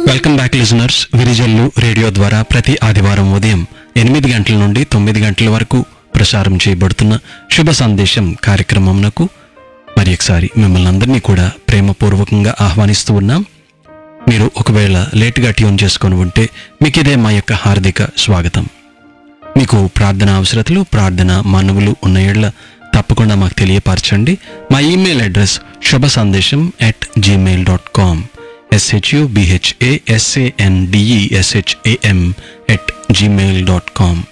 welcome back listeners Virijallu radio ద్వారా ప్రతి ఆదివారం ఉదయం ఎనిమిది గంటల నుండి తొమ్మిది గంటల వరకు ప్రసారం చేయబడుతున్న శుభ సందేశం కార్యక్రమంనకు మరి ఒకసారి మిమ్మల్ని అందరినీ కూడా ప్రేమపూర్వకంగా ఆహ్వానిస్తూ ఉన్నాం మీరు ఒకవేళ లేటుగా ట్యూన్ చేసుకొని ఉంటే మీకు ఇదే మా యొక్క హార్దిక స్వాగతం మీకు ప్రార్థన అవసరతలు ప్రార్థన మనవులు ఉన్న ఏళ్ల తప్పకుండా మాకు తెలియపరచండి మా ఈమెయిల్ అడ్రస్ శుభ సందేశం at Gmail dot com SHU బిహెచ్ఏఎస్ఏఎన్డిఈఎస్హెచ్ఏఎం at Gmail dot com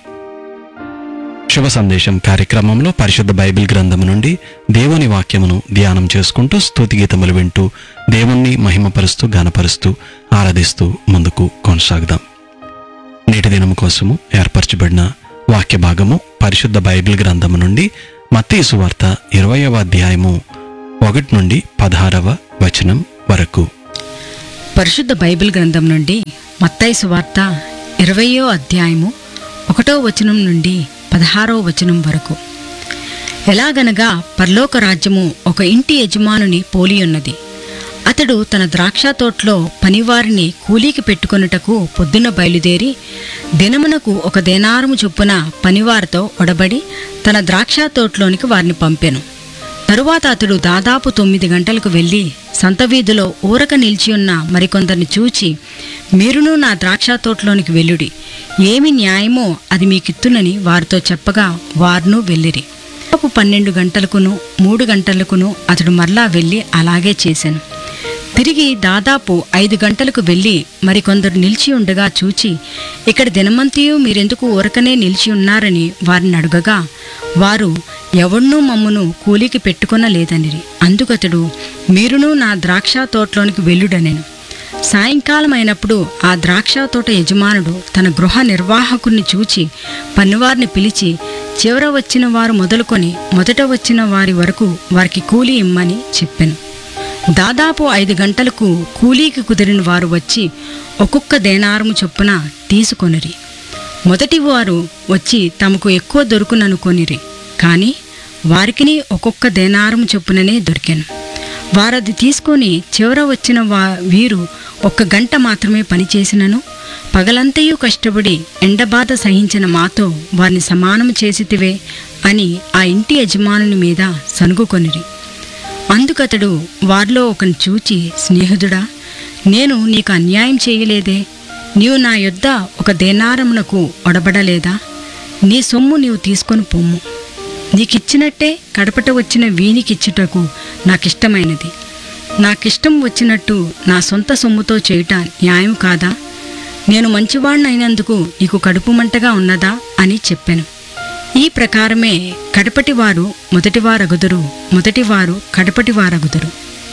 శుభ సందేశం కార్యక్రమంలో పరిశుద్ధ బైబిల్ గ్రంథము నుండి దేవుని వాక్యమును ధ్యానం చేసుకుంటూ స్తుతి గీతములు వింటూ దేవుణ్ణి మహిమపరుస్తూ గనపరుస్తూ ఆరాధిస్తూ ముందుకు కొనసాగుదాం నేటి దినము కోసము ఏర్పరచబడిన వాక్య భాగము పరిశుద్ధ బైబిల్ గ్రంథము నుండి మత్తయి సువార్త ఇరవయవ అధ్యాయము ఒకటి నుండి పదహారవ వచనం వరకు పరిశుద్ధ బైబిల్ గ్రంథం నుండి మత్తయి సువార్త ఇరవయో అధ్యాయము ఒకటో వచనం నుండి పదహారో వచనం వరకు ఎలాగనగా పరలోక రాజ్యము ఒక ఇంటి యజమానుని పోలి ఉన్నది అతడు తన ద్రాక్ష తోటలో పనివారిని కూలీకి పెట్టుకొనుటకు పొద్దున బయలుదేరి దినమునకు ఒక దేనారము చొప్పున పనివారితో ఒడబడి తన ద్రాక్ష తోటలోనికి వారిని పంపెను తరువాత అతడు దాదాపు తొమ్మిది గంటలకు వెళ్ళి సంత వీధిలో ఊరక నిలిచి ఉన్న మరికొందరిని చూచి మీరును నా ద్రాక్ష తోటలోనికి వెళ్ళుడి ఏమి న్యాయమో అది మీకిత్తునని వారితో చెప్పగా వారును వెళ్ళిరి దాదాపు పన్నెండు గంటలకును మూడు గంటలకును అతడు మరలా వెళ్ళి అలాగే చేశాను తిరిగి దాదాపు ఐదు గంటలకు వెళ్ళి మరికొందరు నిలిచి ఉండగా చూచి ఇక్కడ దినమంతియు మీరెందుకు ఊరకనే నిలిచి ఉన్నారని వారిని అడుగగా వారు ఎవణ్ణూ మమ్మును కూలికి పెట్టుకొనలేదనిరి అందుకతడు మీరును నా ద్రాక్ష తోటలోనికి వెళ్ళుడనెను సాయంకాలం అయినప్పుడు ఆ ద్రాక్ష తోట యజమానుడు తన గృహ నిర్వాహకుణ్ణి చూచి పన్నువారిని పిలిచి చివర వచ్చిన వారు మొదలుకొని మొదట వచ్చిన వారి వరకు వారికి కూలి ఇమ్మని చెప్పెను దాదాపు ఐదు గంటలకు కూలీకి కుదిరిన వారు వచ్చి ఒక్కొక్క దేనారము చొప్పున తీసుకొనిరి మొదటి వారు వచ్చి తమకు ఎక్కువ దొరుకుననుకొనిరి కానీ వారికిని ఒక్కొక్క దేనారము చొప్పుననే దొరికాను వారది తీసుకొని చివర వచ్చిన వా వీరు ఒక్క గంట మాత్రమే పనిచేసినను పగలంతయు కష్టపడి ఎండబాధ సహించిన మాతో వారిని సమానము చేసితివే అని ఆ ఇంటి యజమానుని మీద సనుగుకొనిరి అందుకతడు వారిలో ఒకని చూచి స్నేహితుడా నేను నీకు అన్యాయం చేయలేదే నీవు నా యొద్ద ఒక దేనారమునకు ఒడబడలేదా నీ సొమ్ము నీవు తీసుకొని పొమ్ము నీకిచ్చినట్టే కడపట వచ్చిన వీనికిచ్చుటకు నాకిష్టమైనది నాకిష్టం వచ్చినట్టు నా సొంత సొమ్ముతో చేయుట న్యాయం కాదా నేను మంచివాణ్ణైనందుకు నీకు కడుపు మంటగా ఉన్నదా అని చెప్పాను ఈ ప్రకారమే కడపటివారు మొదటివారగుదురు మొదటివారు కడపటివారగుదురు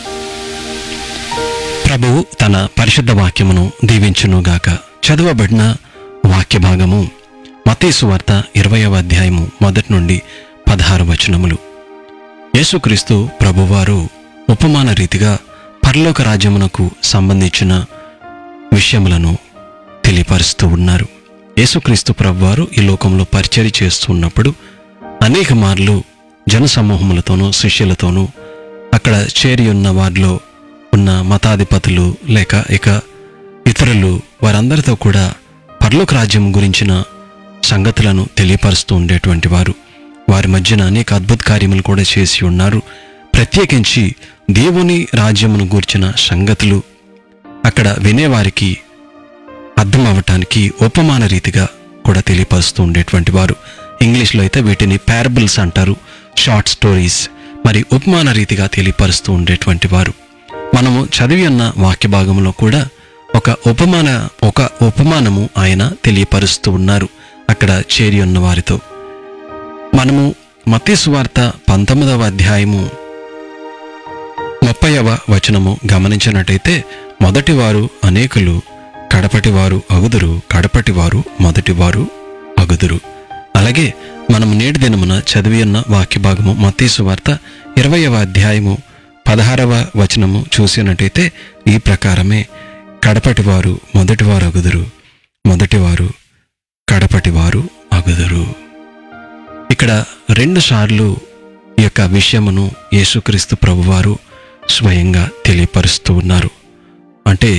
ప్రభువు తన పరిశుద్ధ వాక్యమును దీవించునుగాక చదవబడిన వాక్య భాగము మతీసు వార్త ఇరవయవ అధ్యాయము మొదటి నుండి పదహారు వచనములు యేసుక్రీస్తు ప్రభువారు ఉపమాన రీతిగా పరలోక రాజ్యమునకు సంబంధించిన విషయములను తెలియపరుస్తూ ఉన్నారు యేసుక్రీస్తు ప్రభువారు ఈ లోకంలో పరిచర్య చేస్తూ ఉన్నప్పుడు అనేక మార్లు జనసమూహములతోనూ శిష్యులతోనూ అక్కడ చేరి ఉన్న వారిలో ఉన్న మతాధిపతులు లేక ఇక ఇతరులు వారందరితో కూడా పరలోక రాజ్యం గురించిన సంగతులను తెలియపరుస్తూ ఉండేటువంటి వారు వారి మధ్యన అనేక అద్భుత కార్యములు కూడా చేసి ఉన్నారు ప్రత్యేకించి దేవుని రాజ్యమును గూర్చిన సంగతులు అక్కడ వినేవారికి అర్థం అవ్వటానికి ఉపమాన రీతిగా కూడా తెలియపరుస్తూ ఉండేటువంటి వారు ఇంగ్లీష్లో అయితే వీటిని పారబుల్స్ అంటారు షార్ట్ స్టోరీస్ మరి ఉపమాన రీతిగా తెలియపరుస్తూ ఉండేటువంటి వారు మనము చదివి ఉన్న వాక్య భాగంలో కూడా ఒక ఉపమాన ఒక ఉపమానము ఆయన తెలియపరుస్తూ ఉన్నారు అక్కడ చేరి ఉన్న వారితో మనము మత్తయి వార్త పంతొమ్మిదవ అధ్యాయము ముప్పైవ వచనము గమనించినట్టయితే మొదటివారు అనేకులు కడపటివారు అగుదురు కడపటివారు మొదటివారు అగుదురు అలాగే మనం నేటి దినమున చదివి ఉన్న వాక్య భాగము మత్తీసు వార్త ఇరవయవ అధ్యాయము పదహారవ వచనము చూసినట్టయితే ఈ ప్రకారమే కడపటివారు మొదటివారు అగుదురు మొదటివారు కడపటివారు అగుదురు ఇక్కడ రెండు సార్లు ఈ యొక్క విషయమును యేసుక్రీస్తు ప్రభువారు స్వయంగా తెలియపరుస్తూ ఉన్నారు అంటే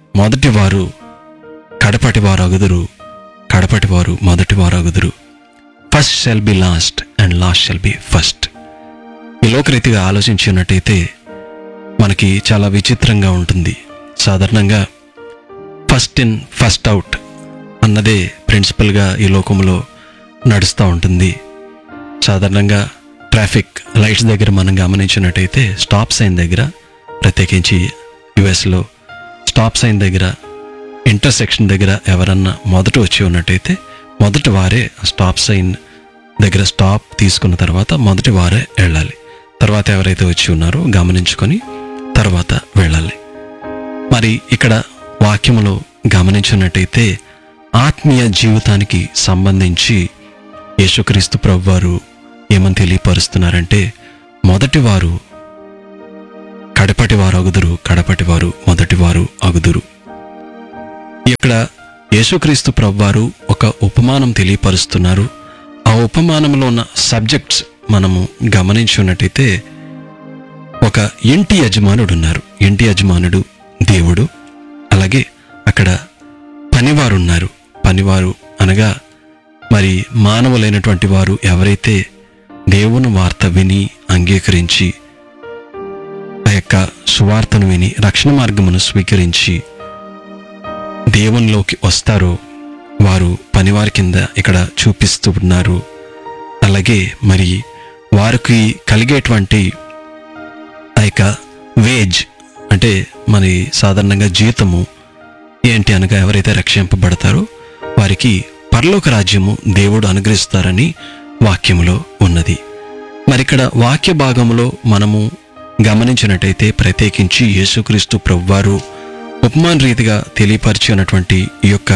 మొదటి వారు కడపటి వారు అగుదురు కడపటి వారు మొదటి వారు అగుదురు first shall be last and last shall be first ఈ లోకరీతిగా ఆలోచించినట్టయితే మనకి చాలా విచిత్రంగా ఉంటుంది సాధారణంగా ఫస్ట్ ఇన్ ఫస్ట్ అవుట్ అన్నదే ప్రిన్సిపల్గా ఈ లోకంలో నడుస్తూ ఉంటుంది సాధారణంగా ట్రాఫిక్ లైట్స్ దగ్గర మనం గమనించినట్టయితే స్టాప్ సైన్ దగ్గర ప్రత్యేకించి యుఎస్లో స్టాప్ సైన్ దగ్గర ఇంటర్సెక్షన్ దగ్గర ఎవరన్నా మొదట వచ్చి ఉన్నట్టయితే మొదటి వారే ఆ స్టాప్ సైన్ దగ్గర స్టాప్ తీసుకున్న తర్వాత మొదటి వారే వెళ్ళాలి తర్వాత ఎవరైతే వచ్చి ఉన్నారో గమనించుకొని తర్వాత వెళ్ళాలి మరి ఇక్కడ వాక్యములో గమనించినట్టయితే ఆత్మీయ జీవితానికి సంబంధించి యేసుక్రీస్తు ప్రభు వారు ఏమని తెలియపరుస్తున్నారంటే మొదటి వారు కడపటి వారు అగుదురు కడపటి వారు మొదటి వారు అగుదురు ఇక్కడ యేసుక్రీస్తు ప్రభు వారు ఒక ఉపమానం తెలియపరుస్తున్నారు ఆ ఉపమానంలో ఉన్న సబ్జెక్ట్స్ మనము గమనించున్నట్టయితే ఒక ఇంటి యజమానుడు ఉన్నారు ఇంటి యజమానుడు దేవుడు అలాగే అక్కడ పనివారు ఉన్నారు పనివారు అనగా మరి మానవులైనటువంటి వారు ఎవరైతే దేవుని వార్త విని అంగీకరించి ఆ యొక్క సువార్తను విని రక్షణ మార్గమును స్వీకరించి దేవునిలోకి వస్తారో వారు పనివారి కింద ఇక్కడ చూపిస్తూ ఉన్నారు అలాగే మరి వారికి కలిగేటువంటి ఆ యొక్క వేజ్ అంటే మరి సాధారణంగా జీతము ఏంటి అనగా ఎవరైతే రక్షింపబడతారో వారికి పరలోక రాజ్యము దేవుడు అనుగ్రహిస్తారని వాక్యములో ఉన్నది మరి ఇక్కడ వాక్య భాగములో మనము గమనించినట్టయితే ప్రత్యేకించి యేసుక్రీస్తు ప్రభువారు ఉపమాన రీతిగా తెలియపరిచినటువంటి ఈ యొక్క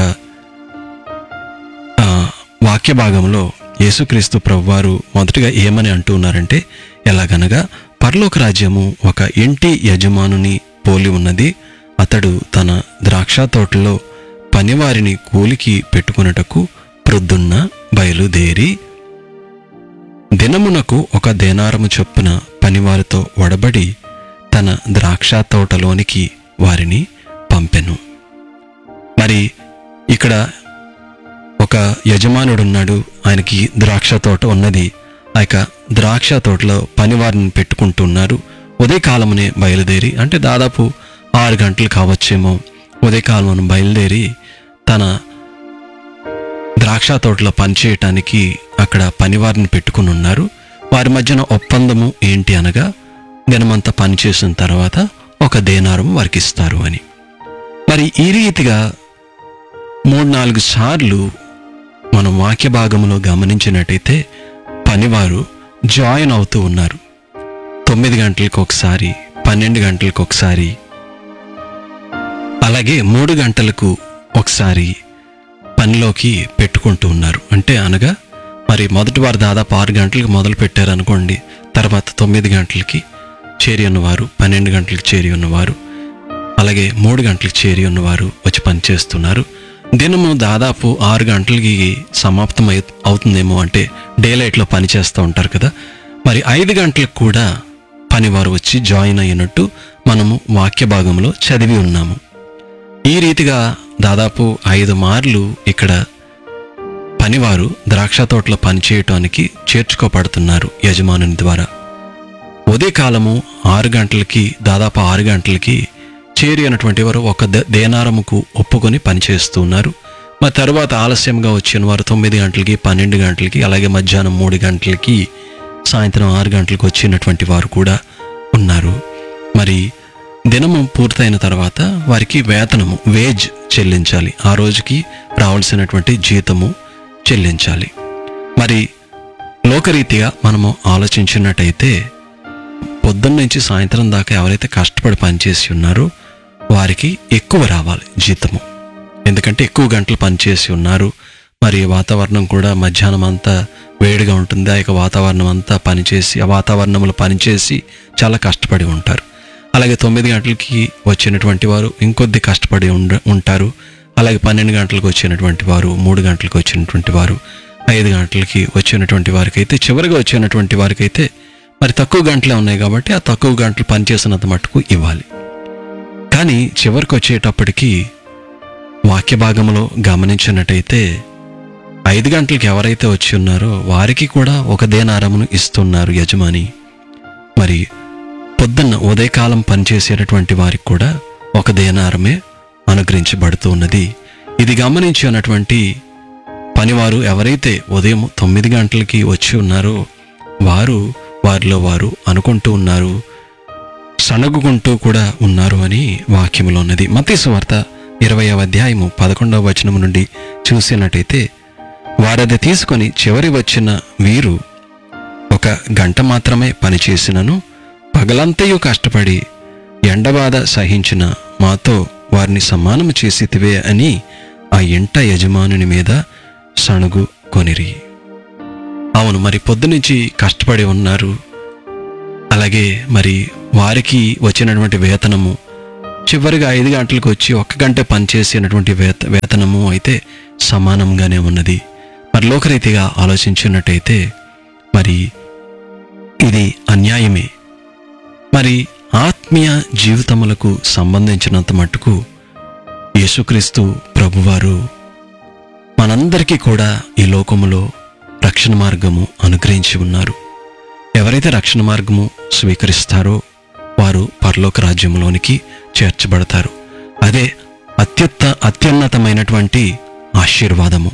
ఆ, వాక్య భాగంలో యేసుక్రీస్తు ప్రభువారు మొదటిగా ఏమని అంటూ ఉన్నారంటే ఎలాగనగా పరలోక రాజ్యము ఒక ఇంటి యజమానుని పోలి ఉన్నది అతడు తన ద్రాక్ష తోటలో పనివారిని కూలికి పెట్టుకున్నటకు ప్రొద్దున్న బయలుదేరి దినమునకు ఒక దేనారము చొప్పున పనివారితో వడబడి తన ద్రాక్ష తోటలోనికి వారిని పంపెను మరి ఇక్కడ ఒక యజమానుడున్నాడు ఆయనకి ద్రాక్ష తోట ఉన్నది ఆ యొక్క ద్రాక్ష తోటలో పనివారిని పెట్టుకుంటున్నారు ఉదయకాలమునే బయలుదేరి అంటే దాదాపు ఆరు గంటలు కావచ్చేమో ఉదయకాలం బయలుదేరి తన ద్రాక్ష తోటలో పనిచేయటానికి అక్కడ పనివారిని పెట్టుకుని ఉన్నారు వారి మధ్యన ఒప్పందము ఏంటి అనగా దినమంతా పని చేసిన తర్వాత ఒక దేనారం వారికి ఇస్తారు అని మరి ఈ రీతిగా మూడు నాలుగు సార్లు మనం వాక్య భాగంలో గమనించినట్టయితే పనివారు జాయిన్ అవుతూ ఉన్నారు తొమ్మిది గంటలకు ఒకసారి పన్నెండు గంటలకు ఒకసారి అలాగే మూడు గంటలకు ఒకసారి పనిలోకి పెట్టుకుంటూ ఉన్నారు అంటే అనగా మరి మొదటి వారు దాదాపు ఆరు గంటలకు మొదలు పెట్టారు అనుకోండి తర్వాత తొమ్మిది గంటలకి చేరి ఉన్నవారు పన్నెండు గంటలకు చేరి ఉన్నవారు అలాగే మూడు గంటలకు చేరి ఉన్నవారు వచ్చి పనిచేస్తున్నారు దినము దాదాపు ఆరు గంటలకి సమాప్తం అయి అవుతుందేమో అంటే డే లైట్లో పని చేస్తూ ఉంటారు కదా మరి ఐదు గంటలకు కూడా పనివారు వచ్చి జాయిన్ అయినట్టు మనము వాక్య భాగంలో చదివి ఉన్నాము ఈ రీతిగా దాదాపు ఐదు మార్లు ఇక్కడ పనివారు ద్రాక్ష తోటలో పనిచేయటానికి చేర్చుకోబడుతున్నారు యజమానుని ద్వారా ఉదయకాలము ఆరు గంటలకి దాదాపు ఆరు గంటలకి చేరి అయినటువంటి వారు ఒక ద- దేనారముకు ఒప్పుకొని పనిచేస్తూ ఉన్నారు మరి తర్వాత ఆలస్యంగా వచ్చిన వారు తొమ్మిది గంటలకి పన్నెండు గంటలకి అలాగే మధ్యాహ్నం మూడు గంటలకి సాయంత్రం ఆరు గంటలకు వచ్చినటువంటి వారు కూడా ఉన్నారు మరి దినము పూర్తయిన తర్వాత వారికి వేతనము వేజ్ చెల్లించాలి ఆ రోజుకి రావాల్సినటువంటి జీతము చెల్లించాలి మరి లోకరీతిగా మనము ఆలోచించినట్టయితే పొద్దున్న నుంచి సాయంత్రం దాకా ఎవరైతే కష్టపడి పనిచేసి ఉన్నారో వారికి ఎక్కువ రావాలి జీతము ఎందుకంటే ఎక్కువ గంటలు పనిచేసి ఉన్నారు మరి వాతావరణం కూడా మధ్యాహ్నం అంతా వేడిగా ఉంటుంది ఆ యొక్క వాతావరణం అంతా పనిచేసి ఆ వాతావరణంలో పనిచేసి చాలా కష్టపడి ఉంటారు అలాగే తొమ్మిది గంటలకి వచ్చినటువంటి వారు ఇంకొద్ది కష్టపడి ఉండ ఉంటారు అలాగే పన్నెండు గంటలకు వచ్చినటువంటి వారు మూడు గంటలకు వచ్చినటువంటి వారు ఐదు గంటలకి వచ్చినటువంటి వారికైతే చివరిగా వచ్చినటువంటి వారికైతే మరి తక్కువ గంటలే ఉన్నాయి కాబట్టి ఆ తక్కువ గంటలు పనిచేసినంత మట్టుకు ఇవ్వాలి కానీ కానీ చివరికి వచ్చేటప్పటికి వాక్య భాగంలో గమనించినట్టయితే ఐదు గంటలకు ఎవరైతే వచ్చి ఉన్నారో వారికి కూడా ఒక దేనారమును ఇస్తున్నారు యజమాని మరి పొద్దున్న ఉదయకాలం పనిచేసేటటువంటి వారికి కూడా ఒక దేనారమే అనుగ్రహించబడుతూ ఉన్నది ఇది గమనించి ఉన్నటువంటి పనివారు ఎవరైతే ఉదయం తొమ్మిది గంటలకి వచ్చి ఉన్నారో వారు వారిలో వారు అనుకుంటూ ఉన్నారు సణగుకుంటూ కూడా ఉన్నారు అని వాక్యములో ఉన్నది మతీసు వార్త ఇరవయవ అధ్యాయము పదకొండవ వచనం నుండి చూసినట్టయితే వారది తీసుకొని చివరి వచ్చిన వీరు ఒక గంట మాత్రమే పనిచేసినను పగలంతయు కష్టపడి ఎండబాధ సహించిన మాతో వారిని సమానము చేసితివే అని ఆ ఇంట యజమానుని మీద సణుగు కొనిరి అవును మరి పొద్దునుంచి కష్టపడి ఉన్నారు అలాగే మరి వారికి వచ్చినటువంటి వేతనము చివరిగా ఐదు గంటలకు వచ్చి ఒక్క గంట పనిచేసినటువంటి వేత వేతనము అయితే సమానంగానే ఉన్నది మరి లోకరీతిగా ఆలోచించినట్టయితే మరి ఇది అన్యాయమే మరి ఆత్మీయ జీవితములకు సంబంధించినంత మట్టుకు యేసుక్రీస్తు ప్రభువారు మనందరికీ కూడా ఈ లోకములో రక్షణ మార్గము అనుగ్రహించి ఉన్నారు ఎవరైతే రక్షణ మార్గము స్వీకరిస్తారో వారు పరలోక రాజ్యంలోనికి చేర్చబడతారు అదే అత్యుత్త అత్యున్నతమైనటువంటి ఆశీర్వాదము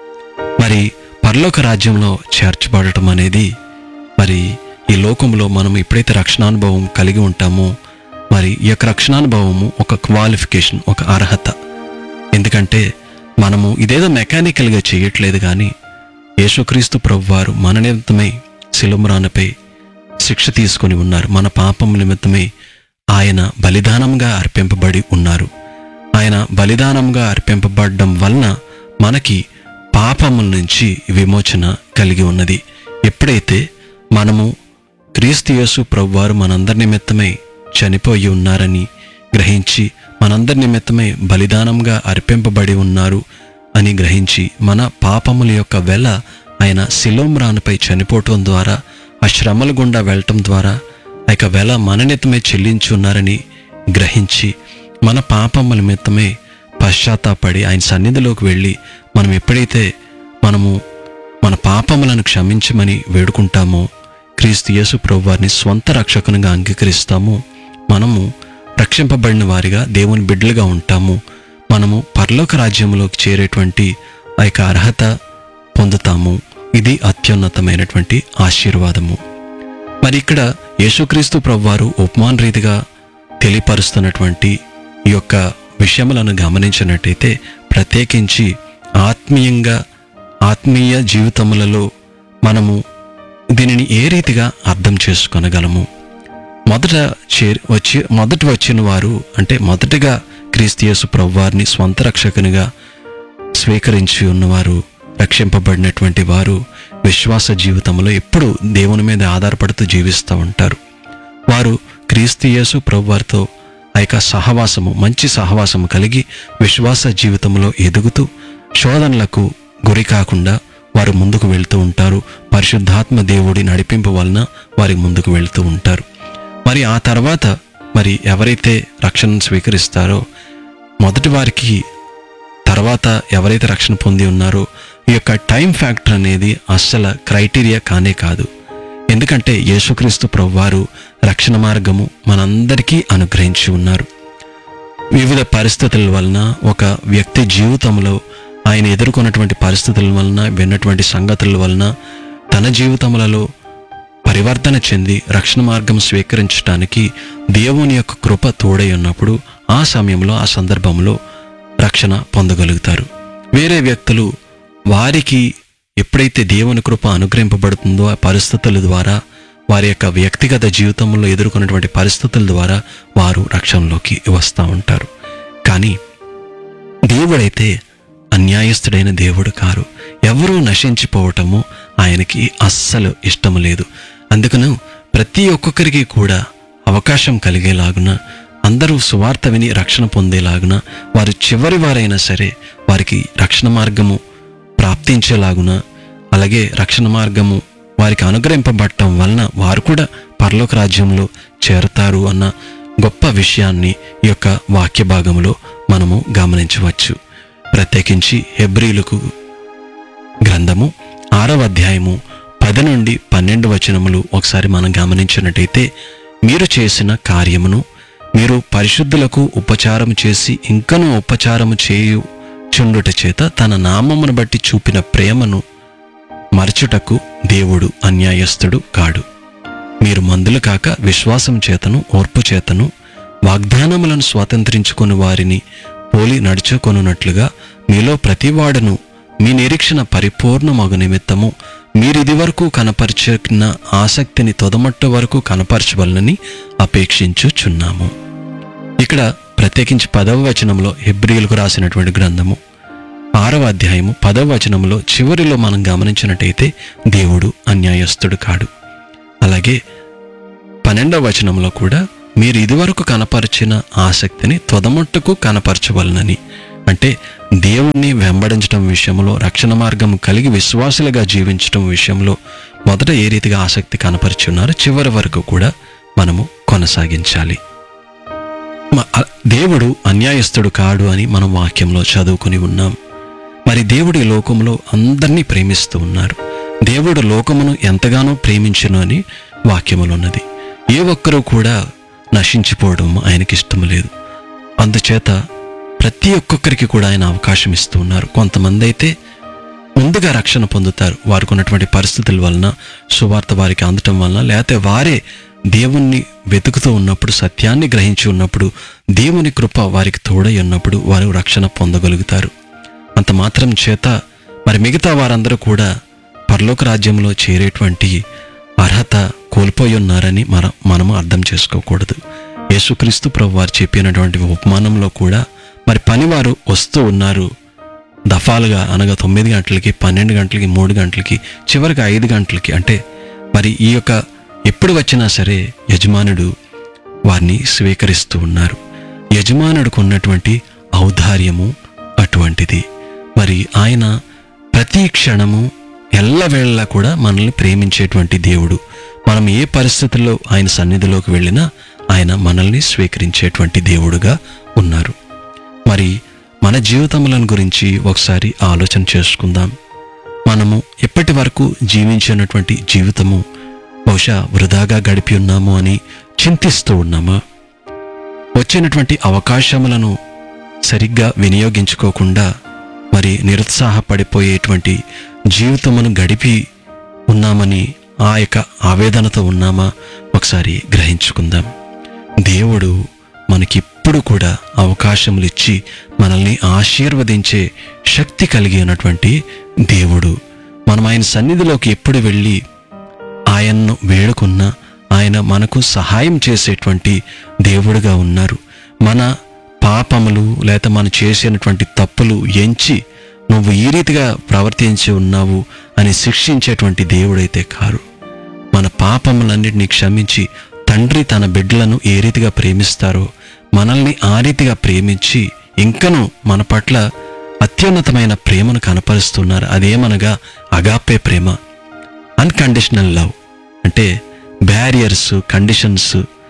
మరి పరలోక రాజ్యంలో చేర్చబడటం అనేది మరి ఈ లోకంలో మనం ఎప్పుడైతే రక్షణానుభవం కలిగి ఉంటామో మరి ఈ యొక్క రక్షణానుభవము ఒక క్వాలిఫికేషన్ ఒక అర్హత ఎందుకంటే మనము ఇదేదో మెకానికల్గా చేయట్లేదు కానీ యేసుక్రీస్తు ప్రభువారు మన నిమిత్తమై శిలుమరానపై శిక్ష తీసుకొని ఉన్నారు మన పాపం నిమిత్తమై ఆయన బలిదానంగా అర్పింపబడి ఉన్నారు ఆయన బలిదానంగా అర్పింపబడడం వలన మనకి పాపముల నుంచి విమోచన కలిగి ఉన్నది ఎప్పుడైతే మనము క్రీస్తు యేసు ప్రభువారు మనందరి నిమిత్తమై చనిపోయి ఉన్నారని గ్రహించి మనందరి నిమిత్తమై బలిదానంగా అర్పింపబడి ఉన్నారు అని గ్రహించి మన పాపముల యొక్క వెల ఆయన శిలోమ్రానుపై చనిపోవటం ద్వారా ఆ శ్రమల గుండా వెళ్ళటం ద్వారా ఆ యొక్క వెల మన నిమిత్తమే చెల్లించి ఉన్నారని గ్రహించి మన పాపముల నిమిత్తమే పశ్చాత్తాపడి ఆయన సన్నిధిలోకి వెళ్ళి మనం ఎప్పుడైతే మనము మన పాపములను క్షమించమని వేడుకుంటామో క్రీస్తు యేసు ప్రభువారిని స్వంత రక్షకునిగా అంగీకరిస్తామో మనము రక్షింపబడిన వారిగా దేవుని బిడ్డలుగా ఉంటాము మనము పరలోక రాజ్యంలోకి చేరేటువంటి ఆ యొక్క అర్హత పొందుతాము ఇది అత్యున్నతమైనటువంటి ఆశీర్వాదము మరి ఇక్కడ యేసుక్రీస్తు ప్రభువారు ఉపమాన రీతిగా తెలియపరుస్తున్నటువంటి ఈ యొక్క విషయములను గమనించినట్టయితే ప్రత్యేకించి ఆత్మీయంగా ఆత్మీయ జీవితములలో మనము దీనిని ఏ రీతిగా అర్థం చేసుకొనగలము మొదట చే వచ్చి మొదట వచ్చిన వారు అంటే మొదటగా క్రీస్తు యేసు ప్రభువారిని స్వంత రక్షకునిగా స్వీకరించి ఉన్నవారు రక్షింపబడినటువంటి వారు విశ్వాస జీవితంలో ఎప్పుడు దేవుని మీద ఆధారపడుతూ జీవిస్తూ ఉంటారు వారు క్రీస్తు యేసు ప్రభువారితో ఆ యొక్క సహవాసము మంచి సహవాసము కలిగి విశ్వాస జీవితంలో ఎదుగుతూ శోధనలకు గురి కాకుండా వారు ముందుకు వెళ్తూ ఉంటారు పరిశుద్ధాత్మ దేవుడి నడిపింపు వలన వారి ముందుకు వెళ్తూ ఉంటారు మరి ఆ తర్వాత మరి ఎవరైతే రక్షణను స్వీకరిస్తారో మొదటి వారికి తర్వాత ఎవరైతే రక్షణ పొంది ఉన్నారో ఈ యొక్క టైం ఫ్యాక్టర్ అనేది అస్సలు క్రైటీరియా కానే కాదు ఎందుకంటే యేసుక్రీస్తు ప్రభువారు రక్షణ మార్గము మనందరికీ అనుగ్రహించి ఉన్నారు వివిధ పరిస్థితుల వలన ఒక వ్యక్తి జీవితంలో ఆయన ఎదుర్కొన్నటువంటి పరిస్థితుల వలన విన్నటువంటి సంగతుల వలన తన జీవితములలో పరివర్తన చెంది రక్షణ మార్గం స్వీకరించడానికి దేవుని యొక్క కృప తోడై ఉన్నప్పుడు ఆ సమయంలో ఆ సందర్భంలో రక్షణ పొందగలుగుతారు వేరే వ్యక్తులు వారికి ఎప్పుడైతే దేవుని కృప అనుగ్రహింపబడుతుందో ఆ పరిస్థితుల ద్వారా వారి యొక్క వ్యక్తిగత జీవితంలో ఎదుర్కొన్నటువంటి పరిస్థితుల ద్వారా వారు రక్షణలోకి వస్తూ ఉంటారు కానీ దేవుడైతే అన్యాయస్తుడైన దేవుడు కారు ఎవరూ నశించిపోవటము ఆయనకి అస్సలు ఇష్టము లేదు అందుకను ప్రతి ఒక్కొక్కరికి కూడా అవకాశం కలిగేలాగున అందరూ సువార్త విని రక్షణ పొందేలాగున వారు చివరి వారైనా సరే వారికి రక్షణ మార్గము ప్రాప్తించేలాగున అలాగే రక్షణ మార్గము వారికి అనుగ్రహింపబడటం వలన వారు కూడా పరలోక రాజ్యంలో చేరతారు అన్న గొప్ప విషయాన్ని ఈ యొక్క వాక్య భాగంలో మనము గమనించవచ్చు ప్రత్యేకించి హెబ్రీలకు గ్రంథము ఆరవ అధ్యాయము పది నుండి పన్నెండు వచనములు ఒకసారి మనం గమనించినట్టయితే మీరు చేసిన కార్యమును మీరు పరిశుద్ధులకు ఉపచారం చేసి ఇంకనూ ఉపచారము చేయు చుండుట చేత తన నామమును బట్టి చూపిన ప్రేమను మరచుటకు దేవుడు అన్యాయస్తుడు కాడు మీరు మందులు కాక విశ్వాసం చేతను ఓర్పు చేతను వాగ్దానములను స్వాతంత్రించుకుని వారిని పోలి నడుచుకొనున్నట్లుగా మీలో ప్రతివాడును మీ నిరీక్షణ పరిపూర్ణమగు నిమిత్తము మీరిది వరకు కనపరిచిన ఆసక్తిని తొదమట్టు వరకు కనపరచవలనని అపేక్షించుచున్నాము ఇక్కడ ప్రత్యేకించి పదవ వచనంలో హెబ్రియులకు రాసినటువంటి గ్రంథము ఆరవ అధ్యాయము పదవ వచనంలో చివరిలో మనం గమనించినట్టయితే దేవుడు అన్యాయస్తుడు కాడు అలాగే పన్నెండవ వచనంలో కూడా మీరు ఇదివరకు కనపరిచిన ఆసక్తిని త్వదమట్టుకు కనపరచవలనని అంటే దేవుణ్ణి వెంబడించడం విషయంలో రక్షణ మార్గం కలిగి విశ్వాసులుగా జీవించడం విషయంలో మొదట ఏ రీతిగా ఆసక్తి కనపరిచి ఉన్నారో చివరి వరకు కూడా మనము కొనసాగించాలి మ- అ- దేవుడు అన్యాయస్తుడు కాడు అని మనం వాక్యంలో చదువుకుని ఉన్నాం మరి దేవుడు ఈ లోకంలో అందరినీ ప్రేమిస్తూ ఉన్నారు దేవుడు లోకమును ఎంతగానో ప్రేమించును అని వాక్యములో ఉన్నది ఏ ఒక్కరూ కూడా నశించిపోవడం ఆయనకి ఇష్టం లేదు అందుచేత ప్రతి ఒక్కొక్కరికి కూడా ఆయన అవకాశం ఇస్తూ ఉన్నారు కొంతమంది అయితే ముందుగా రక్షణ పొందుతారు వారికి ఉన్నటువంటి పరిస్థితుల వలన సువార్త వారికి అందటం వలన లేకపోతే వారే దేవుణ్ణి వెతుకుతూ ఉన్నప్పుడు సత్యాన్ని గ్రహించి ఉన్నప్పుడు దేవుని కృప వారికి తోడై ఉన్నప్పుడు వారు రక్షణ పొందగలుగుతారు అంత మాత్రం చేత మరి మిగతా వారందరూ కూడా పరలోక రాజ్యంలో చేరేటువంటి అర్హత కోల్పోయి ఉన్నారని మన మనము అర్థం చేసుకోకూడదు యేసుక్రీస్తు ప్రభు వారు చెప్పినటువంటి ఉపమానంలో కూడా మరి పనివారు వస్తూ ఉన్నారు దఫాలుగా అనగా తొమ్మిది గంటలకి పన్నెండు గంటలకి మూడు గంటలకి చివరికి ఐదు గంటలకి అంటే మరి ఈ యొక్క ఎప్పుడు వచ్చినా సరే యజమానుడు వారిని స్వీకరిస్తూ ఉన్నారు యజమానుడికి ఉన్నటువంటి ఔదార్యము అటువంటిది మరి ఆయన ప్రతి క్షణము ఎల్లవేళలా కూడా మనల్ని ప్రేమించేటువంటి దేవుడు మనం ఏ పరిస్థితుల్లో ఆయన సన్నిధిలోకి వెళ్ళినా ఆయన మనల్ని స్వీకరించేటువంటి దేవుడుగా ఉన్నారు మరి మన జీవితములను గురించి ఒకసారి ఆలోచన చేసుకుందాం మనము ఎప్పటి వరకు జీవించినటువంటి జీవితము బహుశా వృధాగా గడిపి ఉన్నాము అని చింతిస్తూ ఉన్నామా వచ్చినటువంటి అవకాశములను సరిగ్గా వినియోగించుకోకుండా మరి నిరుత్సాహపడిపోయేటువంటి జీవితమును గడిపి ఉన్నామని ఆ యొక్క ఆవేదనతో ఉన్నామా ఒకసారి గ్రహించుకుందాం దేవుడు మనకిప్పుడు కూడా అవకాశములు ఇచ్చి మనల్ని ఆశీర్వదించే శక్తి కలిగి ఉన్నటువంటి దేవుడు మనం ఆయన సన్నిధిలోకి ఎప్పుడు వెళ్ళి ఆయన్ను వేడుకున్నా ఆయన మనకు సహాయం చేసేటువంటి దేవుడుగా ఉన్నారు మన పాపములు లేక మనం చేసినటువంటి తప్పులు ఎంచి నువ్వు ఈ రీతిగా ప్రవర్తించి ఉన్నావు అని శిక్షించేటువంటి దేవుడైతే కారు మన పాపములన్నిటినీ క్షమించి తండ్రి తన బిడ్డలను ఏ రీతిగా ప్రేమిస్తారో మనల్ని ఆ రీతిగా ప్రేమించి ఇంకను మన పట్ల అత్యున్నతమైన ప్రేమను కనపరుస్తున్నారు అదేమనగా అగాపే ప్రేమ అన్కండిషనల్ లవ్ అంటే బ్యారియర్స్ కండిషన్స్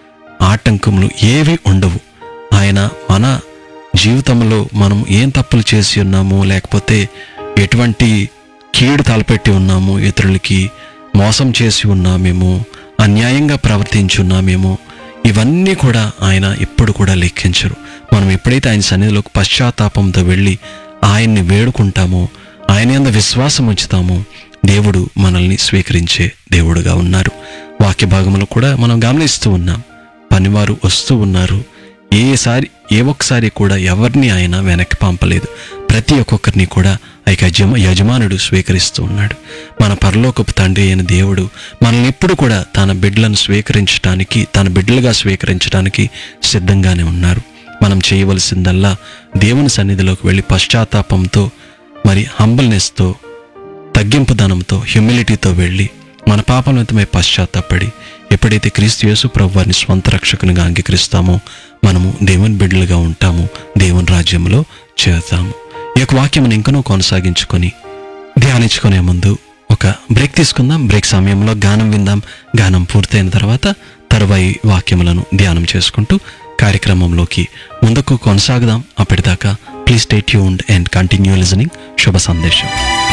ఆటంకములు ఏవి ఉండవు ఆయన మన జీవితంలో మనం ఏం తప్పులు చేసి ఉన్నాము లేకపోతే ఎటువంటి కీడు తలపెట్టి ఉన్నాము ఇతరులకి మోసం చేసి ఉన్నామేమో అన్యాయంగా ప్రవర్తించి ఉన్నామేమో ఇవన్నీ కూడా ఆయన ఎప్పుడు కూడా లెక్కించరు మనం ఎప్పుడైతే ఆయన సన్నిధిలోకి పశ్చాత్తాపంతో వెళ్ళి ఆయన్ని వేడుకుంటామో ఆయన యందు విశ్వాసం ఉంచుతామో దేవుడు మనల్ని స్వీకరించే దేవుడుగా ఉన్నారు వాక్య భాగంలో కూడా మనం గమనిస్తూ ఉన్నాం పనివారు వస్తూ ఉన్నారు ఏసారి ఏ ఒక్కసారి కూడా ఎవరిని ఆయన వెనక్కి పంపలేదు ప్రతి ఒక్కొక్కరిని కూడా ఆ యొక్క యజమ యజమానుడు స్వీకరిస్తూ ఉన్నాడు మన పరలోకపు తండ్రి అయిన దేవుడు మనల్ని ఎప్పుడు కూడా తన బిడ్డలను స్వీకరించడానికి తన బిడ్డలుగా స్వీకరించడానికి సిద్ధంగానే ఉన్నారు మనం చేయవలసిందల్లా దేవుని సన్నిధిలోకి వెళ్ళి పశ్చాత్తాపంతో మరి హంబల్నెస్తో తగ్గింపుదనంతో హ్యూమిలిటీతో వెళ్ళి మన పాపం నిమిత్తమై పశ్చాత్తాపడి ఎప్పుడైతే క్రీస్తు యేసు ప్రభు వారిని స్వంత రక్షకునిగా అంగీకరిస్తామో మనము దేవుని బిడ్డలుగా ఉంటాము దేవుని రాజ్యంలో చేరుతాము ఈ యొక్క వాక్యం ఇంకనూ కొనసాగించుకొని ధ్యానించుకునే ముందు ఒక బ్రేక్ తీసుకుందాం బ్రేక్ సమయంలో గానం విందాం గానం పూర్తయిన తర్వాత తరువాయి వాక్యములను ధ్యానం చేసుకుంటూ కార్యక్రమంలోకి ముందుకు కొనసాగుదాం అప్పటిదాకా please stay tuned and continue listening శుభ సందేశం